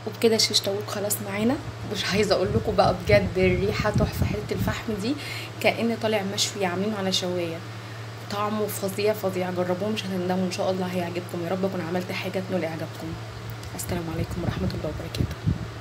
وبكده شيش طاووق خلاص معانا مش عايزه اقول لكم بقى بجد الريحه تحفه حته الفحم دي كأن طالع مشوي عاملينه على شوايه طعمه فظيع فظيع جربوه مش هتندموا ان شاء الله هيعجبكم يا رب اكون عملت حاجه تنول اعجابكم السلام عليكم ورحمه الله وبركاته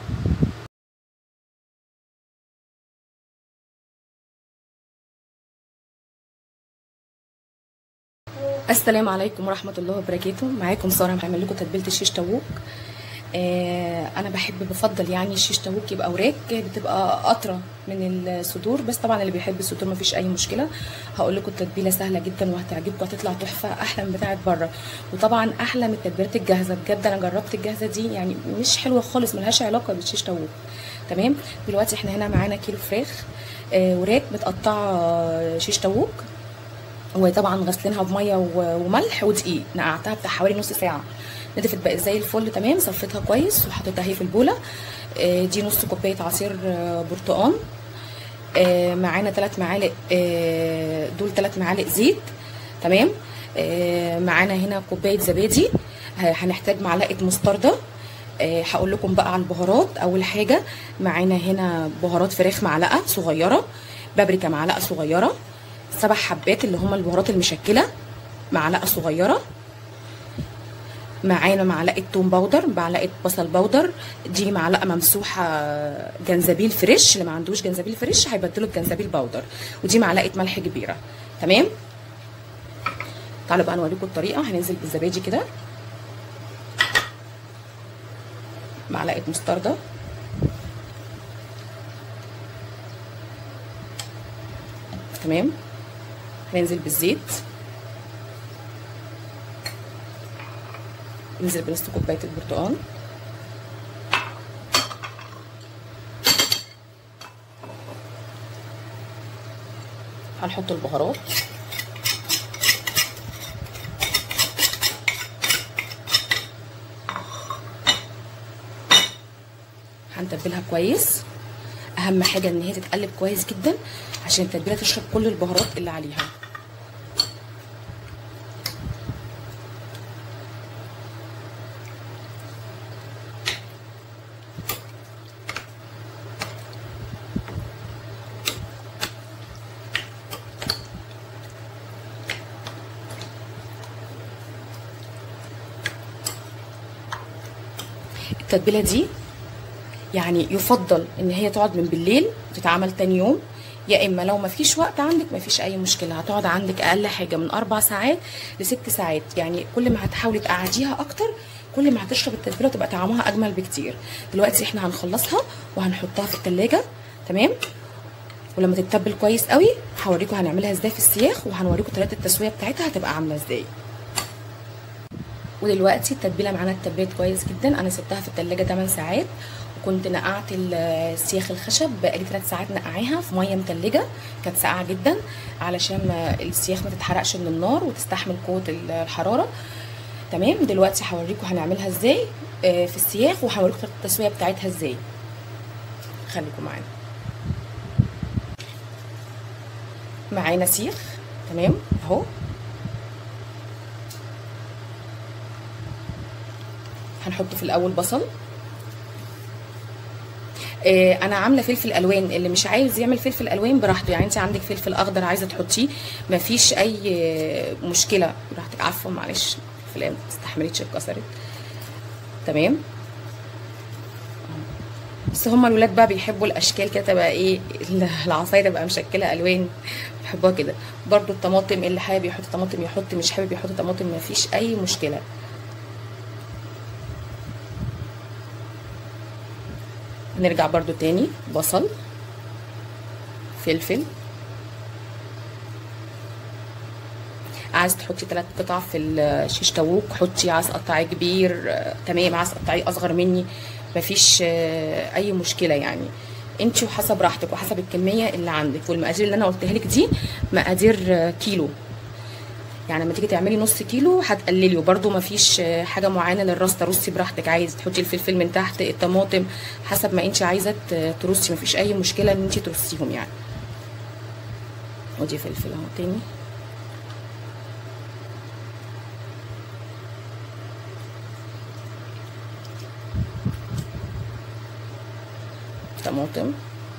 السلام عليكم ورحمه الله وبركاته معاكم ساره هعمل لكم تتبيله الشيش طاووق آه انا بحب بفضل يعني الشيش طاووق يبقى وراك بتبقى قطره من الصدور بس طبعا اللي بيحب الصدور مفيش اي مشكله هقول لكم التتبيله سهله جدا وهتعجبكم هتطلع تحفه احلى من بتاعه بره وطبعا احلى من التتبيلات الجاهزه بجد انا جربت الجاهزه دي يعني مش حلوه خالص ملهاش علاقه بالشيش طاووق تمام دلوقتي احنا هنا معانا كيلو فراخ آه وراك متقطعه شيش طاووق وطبعا غسلينها بميه وملح ودقيق نقعتها بتاع حوالي نص ساعه نضفت بقت زي الفل تمام صفيتها كويس وحطيتها اهي في البوله دي نص كوبايه عصير برتقان معانا ثلاث معالق دول ثلاث معالق زيت تمام معانا هنا كوبايه زبادي هنحتاج معلقه مستردة هقول لكم بقى على البهارات اول حاجه معانا هنا بهارات فراخ معلقه صغيره بابريكا معلقه صغيره سبع حبات اللي هم البهارات المشكله معلقه صغيره معانا معلقه توم باودر معلقه بصل باودر دي معلقه ممسوحه جنزبيل فريش اللي ما عندوش جنزبيل فريش هيبدله بجنزبيل باودر ودي معلقه ملح كبيره تمام تعالوا بقى نوريكم الطريقه هننزل بالزبادي كده معلقه مستردة تمام هننزل بالزيت ننزل بنص كوبايه البرتقال هنحط البهارات هنتبلها كويس اهم حاجه ان هي تتقلب كويس جدا عشان التتبيله تشرب كل البهارات اللي عليها التتبيله دي يعني يفضل ان هي تقعد من بالليل وتتعمل تاني يوم يا اما لو ما فيش وقت عندك ما فيش اي مشكله هتقعد عندك اقل حاجه من اربع ساعات لست ساعات يعني كل ما هتحاولي تقعديها اكتر كل ما هتشرب التتبيله تبقى طعمها اجمل بكتير دلوقتي احنا هنخلصها وهنحطها في التلاجة تمام ولما تتبل كويس قوي هوريكم هنعملها ازاي في السياخ وهنوريكم طريقه التسويه بتاعتها هتبقى عامله ازاي ودلوقتي التتبيله معانا اتبلت كويس جدا انا سبتها في التلاجة 8 ساعات وكنت نقعت السياخ الخشب بقالي 3 ساعات نقعيها في ميه متلجه كانت ساقعه جدا علشان السياخ ما تتحرقش من النار وتستحمل قوه الحراره تمام دلوقتي هوريكم هنعملها ازاي في السياخ وهوريكم طريقه التسويه بتاعتها ازاي خليكم معانا معانا سيخ تمام اهو هنحط في الاول بصل آه انا عامله فلفل الوان اللي مش عايز يعمل فلفل الوان براحته يعني انت عندك فلفل اخضر عايزه تحطيه مفيش اي مشكله براحتك عفوا معلش الفلفل ما استحملتش اتكسرت تمام بس هما الولاد بقى بيحبوا الاشكال كده تبقى ايه العصايه تبقى مشكله الوان بيحبوها كده برضو الطماطم اللي حابب يحط طماطم يحط مش حابب يحط طماطم مفيش اي مشكله نرجع برضو تاني بصل فلفل عايز تحطي ثلاث قطع في الشيش طاووق حطي عايز تقطعي كبير آه تمام عايز تقطعي اصغر مني مفيش آه اي مشكله يعني انت وحسب راحتك وحسب الكميه اللي عندك والمقادير اللي انا قلتها لك دي مقادير آه كيلو يعني لما تيجي تعملي نص كيلو هتقللي وبرده مفيش حاجه معينه للرص ترصي براحتك عايز تحطي الفلفل من تحت الطماطم حسب ما انت عايزه ترصي مفيش اي مشكله ان انت ترصيهم يعني ودي فلفل اهو تاني طماطم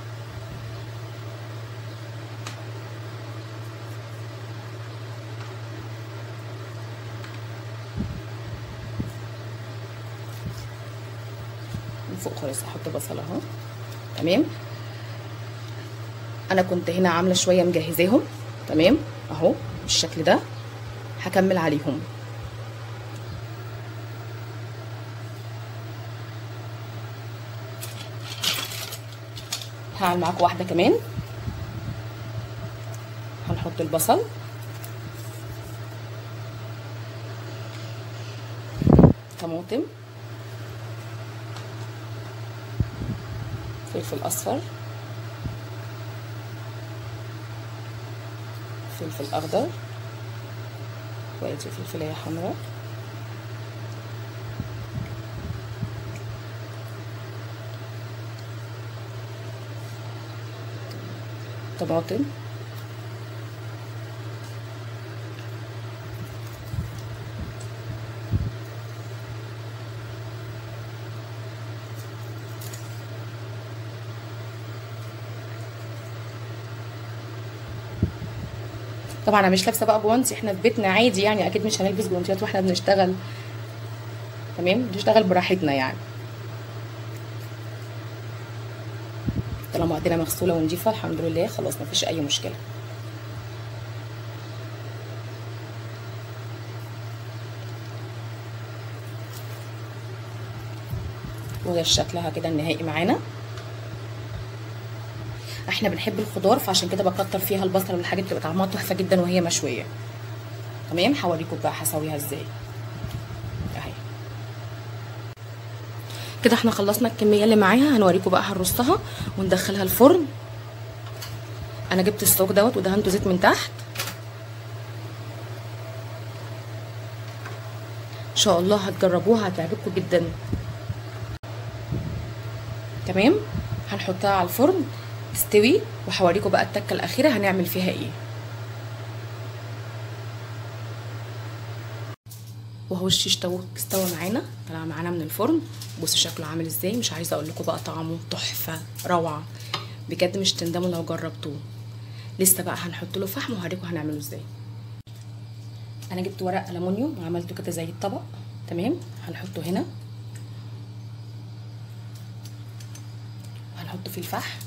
من فوق خالص احط بصل اهو تمام انا كنت هنا عامله شويه مجهزاهم تمام اهو بالشكل ده هكمل عليهم هعمل معاكم واحده كمان هنحط البصل طماطم فلفل اصفر فلفل اخضر وادي فلفلايه حمراء طماطم طبعا انا مش لابسه بقى جوانتي احنا في بيتنا عادي يعني اكيد مش هنلبس جوانتيات واحنا بنشتغل تمام بنشتغل براحتنا يعني طالما ايدينا مغسوله ونضيفه الحمد لله خلاص مفيش اي مشكله وده شكلها كده النهائي معانا احنا بنحب الخضار فعشان كده بكتر فيها البصل والحاجات بتبقى طعمها تحفه جدا وهي مشويه تمام هوريكم بقى هسويها ازاي اهي كده احنا خلصنا الكميه اللي معاها هنوريكم بقى هنرصها وندخلها الفرن انا جبت الصاج دوت ودهنته زيت من تحت ان شاء الله هتجربوها هتعجبكم جدا تمام هنحطها على الفرن تستوي وهوريكم بقى التكه الاخيره هنعمل فيها ايه وهو الشيش تو استوى معانا طلع معانا من الفرن بصوا شكله عامل ازاي مش عايزه اقول لكم بقى طعمه تحفه روعه بجد مش تندموا لو جربتوه لسه بقى هنحط له فحم وهوريكم هنعمله ازاي انا جبت ورق الومنيوم وعملته كده زي الطبق تمام هنحطه هنا هنحطه في الفحم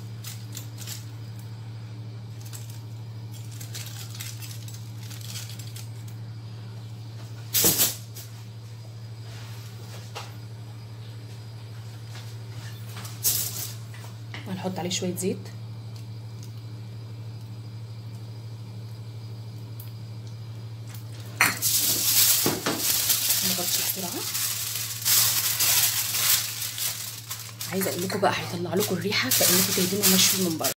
هنحط عليه شويه زيت نغطي بسرعه عايزه اقول لكم بقى هيطلع لكم الريحه كانكم جايبينه مشوي من بره